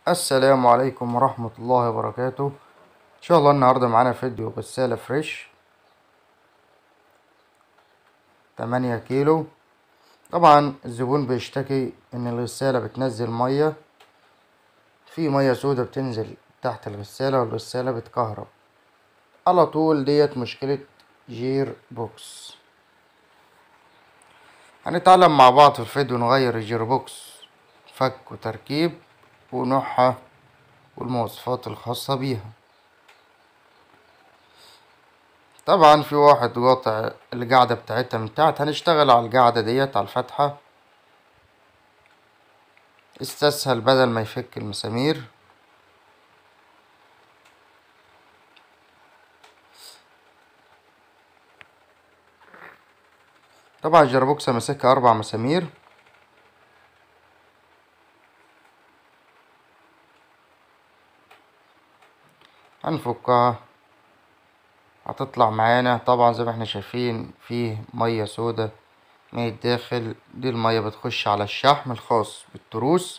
السلام عليكم ورحمة الله وبركاته ان شاء الله النهاردة معانا فيديو غسالة فريش تمانية كيلو طبعا الزبون بيشتكي ان الغسالة بتنزل مية في مية سودة بتنزل تحت الغسالة والغسالة بتكهرب على طول ديت مشكلة جير بوكس هنتعلم مع بعض في الفيديو نغير الجير بوكس فك وتركيب ونوعها والمواصفات الخاصة بيها طبعا في واحد قاطع القاعدة بتاعتها من تحت هنشتغل على القاعدة ديت على الفتحة استسهل بدل ما يفك المسامير طبعا الجربوكسة ماسكها أربع مسامير هنفكها هتطلع معانا طبعا زي ما احنا شايفين فيه مية سودا من الداخل دي المية بتخش على الشحم الخاص بالتروس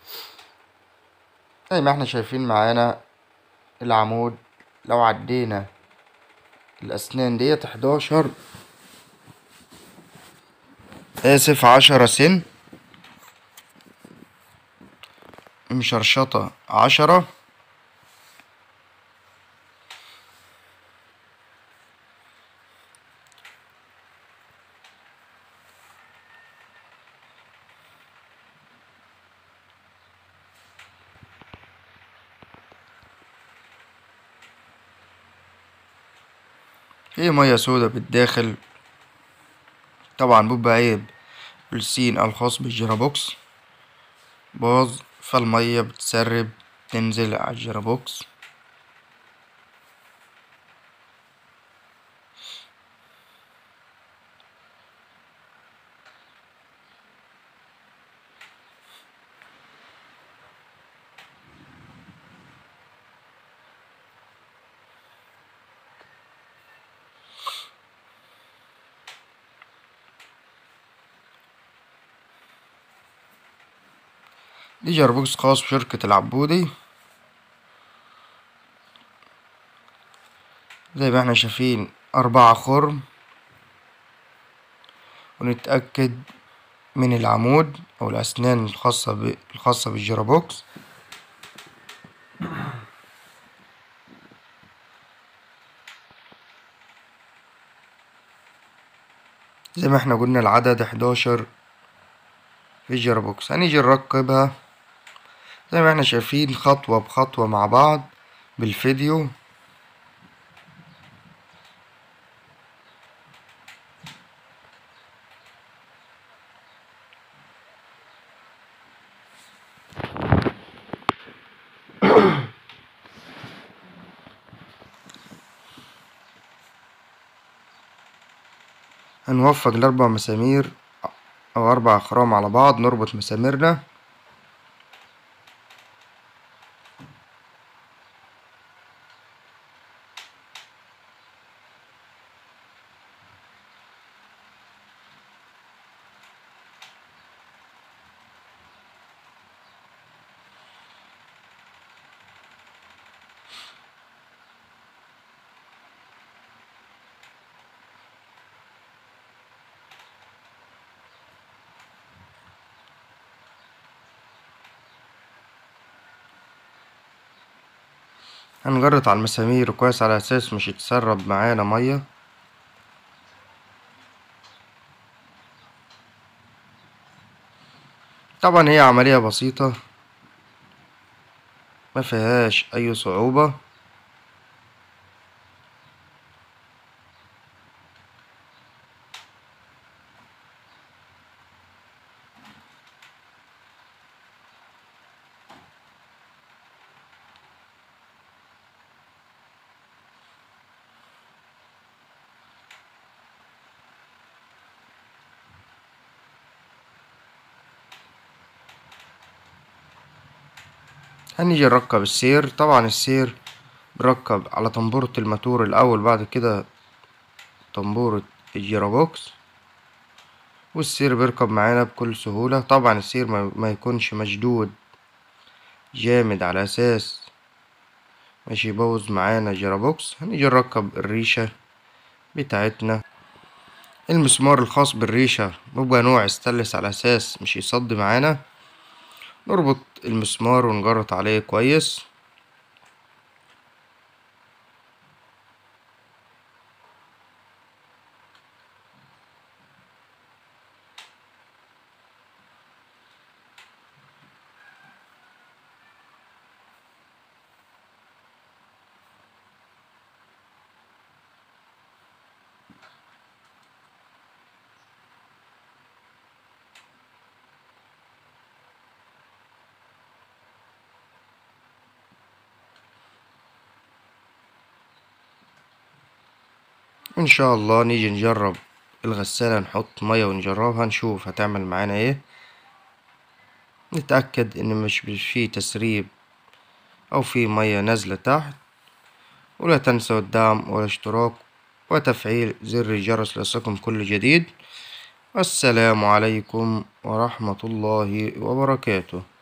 زي ما احنا شايفين معانا العمود لو عدينا الأسنان ديت حداشر آسف عشرة سن مشرشطة عشرة في مية سودا بالداخل طبعا بيبقى عيب السين الخاص بالجيرابوكس باظ فالمية بتسرب تنزل على الجيرابوكس دي جربوكس خاص بشركة العبودي زي ما احنا شايفين أربعة خرم ونتأكد من العمود أو الأسنان الخاصة ب... الخاصة بالجيرابوكس زي ما احنا قلنا العدد حداشر في الجيرابوكس هنيجي نركبها زي ما احنا شايفين خطوة بخطوة مع بعض بالفيديو هنوفق الأربع مسامير أو أربع أخرام على بعض نربط مساميرنا هنجرط على المسامير كويس على أساس مش يتسرب معانا مية طبعا هي عملية بسيطة ما فيهاش أي صعوبة هنيجي نركب السير طبعا السير بركب على طنبورة الماتور الأول بعد كده طنبورة الجيرابوكس والسير بيركب معانا بكل سهولة طبعا السير ما ما يكونش مشدود جامد على اساس ماشي يبوظ معانا جيرابوكس هنيجي نركب الريشة بتاعتنا المسمار الخاص بالريشة بيبقى نوع استانلس على اساس مش يصد معانا نربط المسمار ونجرط عليه كويس ان شاء الله نيجي نجرب الغسالة نحط مية ونجربها نشوف هتعمل معانا ايه نتأكد ان مش فيه تسريب او فيه مية نازلة تحت ولا تنسوا الدعم والاشتراك وتفعيل زر الجرس ليصلكم كل جديد والسلام عليكم ورحمة الله وبركاته